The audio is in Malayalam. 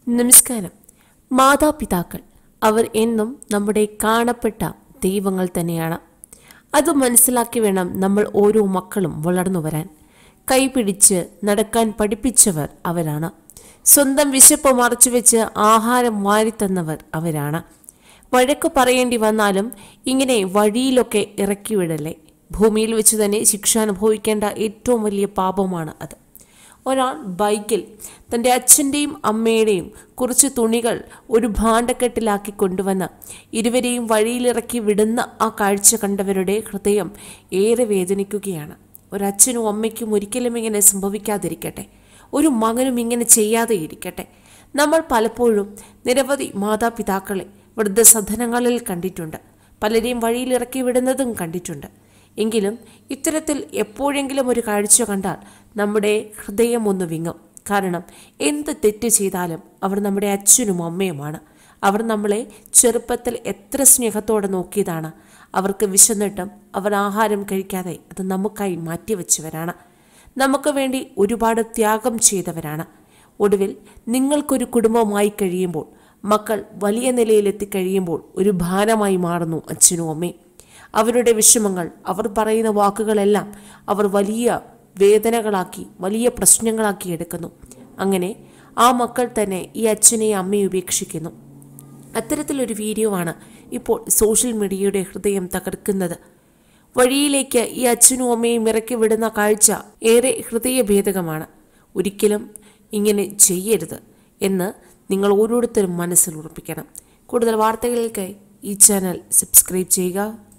നമസ്കാരം മാതാപിതാക്കൾ അവർ എന്നും നമ്മുടെ കാണപ്പെട്ട ദൈവങ്ങൾ തന്നെയാണ് അത് മനസ്സിലാക്കി വേണം നമ്മൾ ഓരോ മക്കളും വളർന്നു വരാൻ കൈപിടിച്ച് നടക്കാൻ പഠിപ്പിച്ചവർ അവരാണ് സ്വന്തം വിശപ്പ് മറച്ചുവെച്ച് ആഹാരം വാരിത്തന്നവർ അവരാണ് വഴക്ക് പറയേണ്ടി വന്നാലും ഇങ്ങനെ വഴിയിലൊക്കെ ഇറക്കിവിടല്ലേ ഭൂമിയിൽ വെച്ച് തന്നെ ശിക്ഷ അനുഭവിക്കേണ്ട ഏറ്റവും വലിയ പാപമാണ് അത് ഒരാൾ ബൈക്കിൽ തൻ്റെ അച്ഛൻ്റെയും അമ്മയുടെയും കുറച്ച് തുണികൾ ഒരു ഭാണ്ഡക്കെട്ടിലാക്കി കൊണ്ടുവന്ന് ഇരുവരെയും വഴിയിലിറക്കി വിടുന്ന ആ കാഴ്ച കണ്ടവരുടെ ഹൃദയം ഏറെ വേദനിക്കുകയാണ് ഒരച്ഛനും അമ്മയ്ക്കും ഒരിക്കലും ഇങ്ങനെ സംഭവിക്കാതിരിക്കട്ടെ ഒരു മകനും ഇങ്ങനെ ചെയ്യാതെ ഇരിക്കട്ടെ നമ്മൾ പലപ്പോഴും നിരവധി മാതാപിതാക്കളെ വൃദ്ധസദനങ്ങളിൽ കണ്ടിട്ടുണ്ട് പലരെയും വഴിയിലിറക്കി വിടുന്നതും കണ്ടിട്ടുണ്ട് എങ്കിലും ഇത്തരത്തിൽ എപ്പോഴെങ്കിലും ഒരു കാഴ്ച കണ്ടാൽ നമ്മുടെ ഹൃദയം ഒന്ന് വിങ്ങും കാരണം എന്ത് തെറ്റ് ചെയ്താലും അവർ നമ്മുടെ അച്ഛനും അമ്മയുമാണ് അവർ നമ്മളെ ചെറുപ്പത്തിൽ എത്ര സ്നേഹത്തോടെ നോക്കിയതാണ് അവർക്ക് വിശന്നിട്ടും അവർ ആഹാരം കഴിക്കാതെ അത് നമുക്കായി മാറ്റിവെച്ചവരാണ് നമുക്ക് വേണ്ടി ഒരുപാട് ത്യാഗം ചെയ്തവരാണ് ഒടുവിൽ നിങ്ങൾക്കൊരു കുടുംബമായി കഴിയുമ്പോൾ മക്കൾ വലിയ നിലയിലെത്തിക്കഴിയുമ്പോൾ ഒരു ഭാരമായി മാറുന്നു അച്ഛനും അമ്മയും അവരുടെ വിഷമങ്ങൾ അവർ പറയുന്ന വാക്കുകളെല്ലാം അവർ വലിയ വേദനകളാക്കി വലിയ പ്രശ്നങ്ങളാക്കി എടുക്കുന്നു അങ്ങനെ ആ മക്കൾ തന്നെ ഈ അച്ഛനെയും അമ്മയും ഉപേക്ഷിക്കുന്നു അത്തരത്തിലൊരു വീഡിയോ ആണ് ഇപ്പോൾ സോഷ്യൽ മീഡിയയുടെ ഹൃദയം തകർക്കുന്നത് വഴിയിലേക്ക് ഈ അച്ഛനും അമ്മയും ഇറക്കി വിടുന്ന കാഴ്ച ഏറെ ഹൃദയഭേദകമാണ് ഒരിക്കലും ഇങ്ങനെ ചെയ്യരുത് എന്ന് നിങ്ങൾ ഓരോരുത്തരും മനസ്സിൽ ഉറപ്പിക്കണം കൂടുതൽ വാർത്തകൾക്കായി ഈ ചാനൽ സബ്സ്ക്രൈബ് ചെയ്യുക